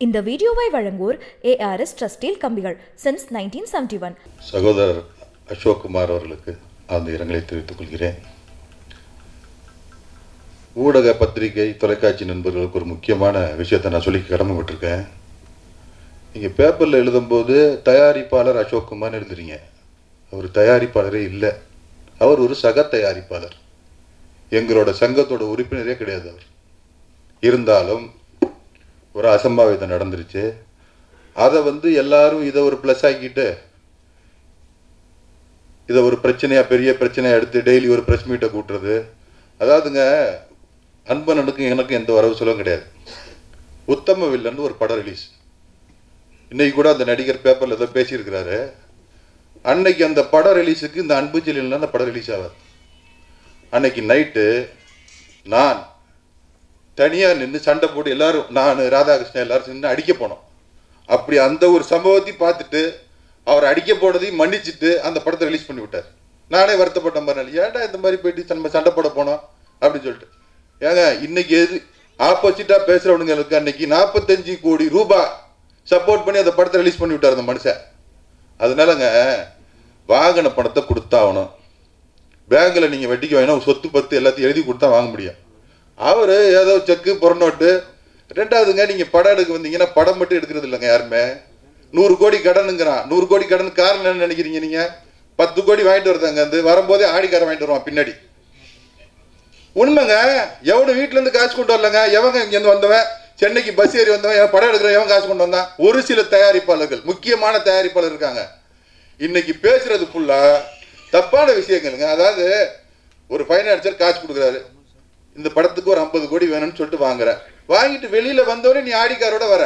இந்த வீடியோவை வழங்குவோர் ஏஆர்எஸ் ட்ரஸ்டீல் கம்பிகள் சின்ஸ் நைன்டீன் செவன்டி ஒன் சகோதரர் அசோக் குமார் அவர்களுக்கு அந்த இரங்கலை தெரிவித்துக் கொள்கிறேன் ஊடக பத்திரிகை தொலைக்காட்சி நண்பர்களுக்கு ஒரு முக்கியமான விஷயத்தை நான் சொல்லி கடமைப்பட்டிருக்கேன் நீங்கள் பேப்பரில் எழுதும்போது தயாரிப்பாளர் அசோக் குமார்னு எழுதுறீங்க அவர் தயாரிப்பாளரே இல்லை அவர் ஒரு சக தயாரிப்பாளர் எங்களோட சங்கத்தோட உறுப்பினரே கிடையாது அவர் இருந்தாலும் ஒரு அசம்பாவிதம் நடந்துருச்சு அதை வந்து எல்லாரும் இதை ஒரு ப்ளஸ் ஆக்கிட்டு இதை ஒரு பிரச்சனையாக பெரிய பிரச்சனையாக எடுத்து டெய்லி ஒரு ப்ரெஸ் மீட்டை கூட்டுறது அதாவதுங்க அன்பனனுக்கும் எனக்கும் எந்த வரவு செலவும் கிடையாது உத்தம வில்லன் ஒரு படம் ரிலீஸ் இன்னைக்கு கூட அந்த நடிகர் பேப்பரில் ஏதோ பேசியிருக்கிறாரு அன்னைக்கு அந்த படம் ரிலீஸுக்கு இந்த அன்பு செல்லில் அந்த படம் ரிலீஸ் ஆகாது அன்னைக்கு நைட்டு நான் தனியாக நின்று சண்டை போட்டு எல்லாரும் நான் ராதாகிருஷ்ணன் எல்லாரும் நின்று அடிக்க போனோம் அப்படி அந்த ஒரு சம்பவத்தையும் பார்த்துட்டு அவர் அடிக்க போனதையும் மன்னிச்சுட்டு அந்த படத்தை ரிலீஸ் பண்ணி விட்டார் நானே வருத்தப்பட்ட மாதிரி ஏன்டா இந்த மாதிரி போயிட்டு நம்ம சண்டை போட போனோம் அப்படின்னு சொல்லிட்டு ஏங்க இன்னைக்கு எது ஆப்போசிட்டாக பேசுகிறவனுங்களுக்கு அன்னைக்கு நாற்பத்தஞ்சு கோடி ரூபாய் சப்போர்ட் பண்ணி அந்த படத்தை ரிலீஸ் பண்ணி விட்டார் அந்த மனுஷன் அதனாலங்க வாங்கின பணத்தை கொடுத்தாகணும் பேங்கில் நீங்கள் வட்டிக்கு வாங்கினா சொத்து பத்து எல்லாத்தையும் எழுதி கொடுத்தா வாங்க முடியும் அவர் ஏதோ செக்கு புறநோட்டு ரெண்டாவதுங்க நீங்கள் படம் எடுக்க வந்தீங்கன்னா படம் மட்டும் எடுக்கிறது இல்லைங்க யாருமே நூறு கோடி கடனுங்கிறான் நூறு கோடி கடன் காரணம் என்ன நினைக்கிறீங்க நீங்கள் பத்து கோடி வாங்கிட்டு வருதாங்க வந்து வரும்போதே ஆடிக்காரன் வாங்கிட்டு வருவான் பின்னாடி உண்மைங்க எவனு வீட்டிலேருந்து காசு கொண்டு வரலங்க எவங்க இங்கேருந்து வந்தவன் சென்னைக்கு பஸ் ஏறி வந்தவன் எவன் படம் எடுக்கிற எவன் காசு கொண்டு வந்தான் ஒரு சில தயாரிப்பாளர்கள் முக்கியமான தயாரிப்பாளர் இருக்காங்க இன்னைக்கு பேசுறது ஃபுல்லா தப்பான விஷயங்களுங்க அதாவது ஒரு ஃபைனான்சர் காசு கொடுக்குறாரு இந்த படத்துக்கு ஒரு ஐம்பது கோடி வேணும்னு சொல்லிட்டு வாங்குற வாங்கிட்டு வெளியில வந்தவொடனே நீ ஆடிக்காரோட வர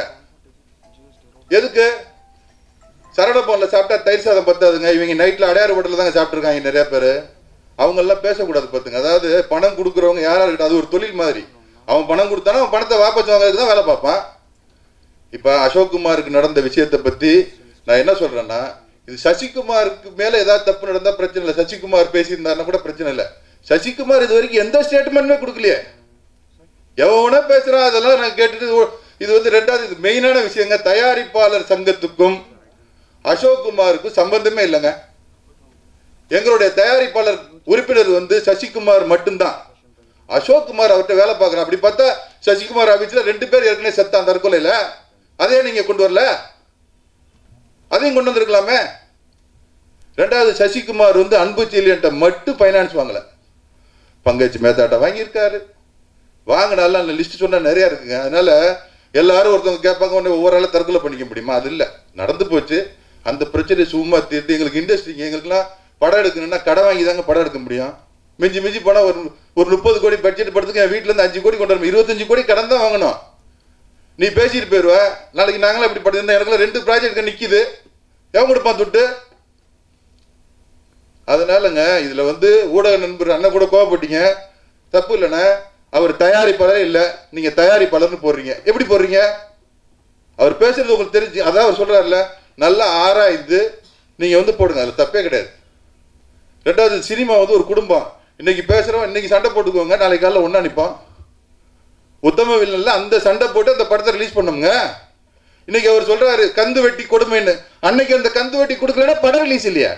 எதுக்கு சரவண பவனில் சாப்பிட்டா தயிர் சாதம் பத்தாதுங்க இவங்க நைட்டில் அடையாறு ஹோட்டலில் தாங்க சாப்பிட்ருக்காங்க நிறைய பேர் அவங்கெல்லாம் பேசக்கூடாது பார்த்துங்க அதாவது பணம் கொடுக்குறவங்க யாராக இருக்கட்டும் அது ஒரு தொழில் மாதிரி அவன் பணம் கொடுத்தானா அவன் பணத்தை வாபஸ் வாங்குறதுக்கு தான் வேலை பார்ப்பான் இப்போ அசோக் குமாருக்கு நடந்த விஷயத்தை பற்றி நான் என்ன சொல்கிறேன்னா இது சசிகுமாருக்கு மேலே ஏதாவது தப்பு நடந்தால் பிரச்சனை இல்லை சசிகுமார் பேசியிருந்தாருன்னா கூட பிரச்சனை இல்லை சசிகுமார் இது வரைக்கும் எந்த ஸ்டேட்மெண்ட்டுமே கொடுக்கலையே எவனா பேசுகிறான் அதெல்லாம் நான் கேட்டுட்டு ஓ- இது வந்து ரெண்டாவது இது மெயினான விஷயங்க தயாரிப்பாளர் சங்கத்துக்கும் அசோக் குமாருக்கும் சம்பந்தமே இல்லைங்க எங்களுடைய தயாரிப்பாளர் உறுப்பினர் வந்து சசிகுமார் மட்டும்தான் அசோக் குமார் அவர்கிட்ட வேலை பார்க்குறேன் அப்படி பார்த்தா சசிகுமார் ஆஃபீஸில் ரெண்டு பேர் ஏற்கனவே செத்தான் தற்கொலையில் அதே நீங்கள் கொண்டு வரல அதையும் கொண்டு வந்திருக்கலாமே ரெண்டாவது சசிகுமார் வந்து அன்பு செல்லியன்ட்ட மட்டும் ஃபைனான்ஸ் வாங்கலை பங்கஜ் மேத்தாட்ட வாங்கியிருக்காரு வாங்கினாலும் அந்த லிஸ்ட் சொன்னால் நிறையா இருக்குங்க அதனால எல்லாரும் ஒருத்தவங்க கேட்பாங்க உடனே ஒவ்வொரு ஆளும் தற்கொலை பண்ணிக்க முடியுமா அது இல்லை நடந்து போச்சு அந்த பிரச்சனையை சும்மா தீர்த்து எங்களுக்கு இண்டஸ்ட்ரிங்க எங்களுக்குலாம் படம் எடுக்கணும்னா கடன் வாங்கி தாங்க படம் எடுக்க முடியும் மிஞ்சி மிஞ்சி போனால் ஒரு ஒரு முப்பது கோடி பட்ஜெட் படத்துக்கு என் வீட்டிலேருந்து அஞ்சு கோடி கொண்டு வரணும் இருபத்தஞ்சு கோடி கடன் தான் வாங்கணும் நீ பேசிட்டு போயிடுவ நாளைக்கு நாங்களும் இப்படி படிச்சிருந்தா எனக்குலாம் ரெண்டு ப்ராஜெக்ட் நிற்கிது எவன் கொடுப்பான் துட்டு அதனாலங்க இதுல வந்து ஊடக நண்பர் அண்ணன் கூட கோவப்பட்டீங்க தப்பு இல்லைண்ணே அவர் தயாரிப்பாளரே இல்லை நீங்க தயாரிப்பாளர்னு போடுறீங்க எப்படி போடுறீங்க அவர் பேசுறது உங்களுக்கு தெரிஞ்சு அதான் அவர் சொல்றாருல நல்லா ஆராய்ந்து நீங்க வந்து போடுங்க அதுல தப்பே கிடையாது ரெண்டாவது சினிமா வந்து ஒரு குடும்பம் இன்னைக்கு பேசுறோம் இன்னைக்கு சண்டை போட்டுக்கோங்க நாளைக்கு காலைல ஒண்ணா நிற்போம் உத்தம வில்லன்ல அந்த சண்டை போட்டு அந்த படத்தை ரிலீஸ் பண்ணோங்க இன்னைக்கு அவர் சொல்றாரு கந்து வெட்டி கொடுமைன்னு அன்னைக்கு அந்த கந்து வெட்டி கொடுக்கலன்னா படம் ரிலீஸ் இல்லையா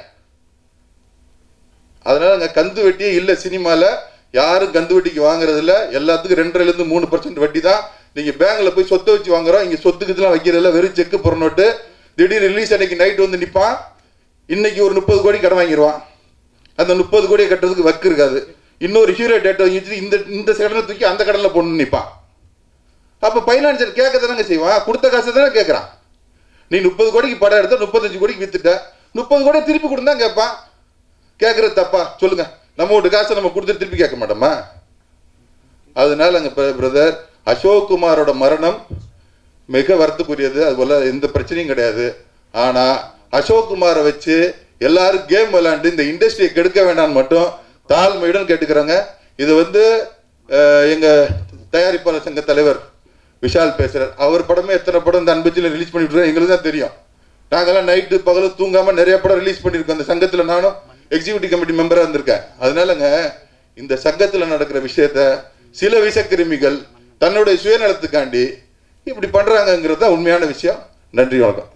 அதனால அங்கே கந்து வெட்டியே இல்லை சினிமாவில் யாரும் கந்து வட்டிக்கு வாங்குறது இல்ல எல்லாத்துக்கும் ரெண்டரைலேருந்து மூணு பர்சன்ட் வட்டி தான் நீங்கள் பேங்க்கில் போய் சொத்தை வச்சு வாங்குறோம் இங்கே சொத்துக்கு இதெல்லாம் வைக்கிறதில்ல வெறும் செக்கு புறநோட்டு திடீர் ரிலீஸ் அன்னைக்கு நைட் வந்து நிற்பான் இன்னைக்கு ஒரு முப்பது கோடி கடன் வாங்கிடுவான் அந்த முப்பது கோடியை கட்டுறதுக்கு வக்கு இருக்காது இன்னொரு ஹீரோ டேட்டை வாங்கிட்டு இந்த இந்த கடனை தூக்கி அந்த கடனில் போடணும்னு நிற்பான் அப்போ ஃபைனான்சியர் கேட்க தானங்க செய்வான் கொடுத்த காசை தானே கேட்குறான் நீ முப்பது கோடிக்கு படம் எடுத்த முப்பத்தஞ்சு கோடிக்கு வித்துட்ட முப்பது கோடி திருப்பி கொடுந்தா கேட்பான் கேட்குறது தப்பா சொல்லுங்க நம்ம வீட்டு காசை நம்ம கொடுத்துட்டு திருப்பி கேட்க மாட்டோமா அதனால அங்கே பிரதர் அசோக் குமாரோட மரணம் மிக வருத்தக்குரியது அதுபோல் எந்த பிரச்சனையும் கிடையாது ஆனால் அசோக் குமாரை வச்சு எல்லாரும் கேம் விளையாண்டு இந்த இண்டஸ்ட்ரியை கெடுக்க வேண்டாம்னு மட்டும் தாழ்மையுடன் கேட்டுக்கிறாங்க இது வந்து அஹ், எங்க தயாரிப்பாளர் சங்க தலைவர் விஷால் பேசுறார் அவர் படமே எத்தனை படம் இந்த அன்புச்சியில் ரிலீஸ் பண்ணிட்டு எங்களுக்கு தான் தெரியும் நாங்கெல்லாம் நைட்டு பகலும் தூங்காம நிறைய படம் ரிலீஸ் பண்ணியிருக்கோம் அந்த சங்கத்துல நானும் எக்ஸிக்யூட்டிவ் கமிட்டி மெம்பரா இருந்திருக்கேன் அதனாலங்க இந்த சங்கத்துல நடக்கிற விஷயத்த சில விஷக்கிருமிகள் தன்னுடைய சுயநலத்துக்காண்டி இப்படி பண்றாங்கங்கிறது தான் உண்மையான விஷயம் நன்றி வணக்கம்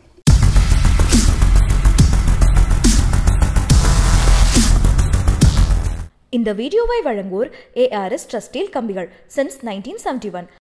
இந்த வீடியோவை வழங்குவோர் ஏஆர்எஸ் ட்ரஸ்டீல் கம்பிகள் சின்ஸ் நைன்டீன் செவன்டி ஒன்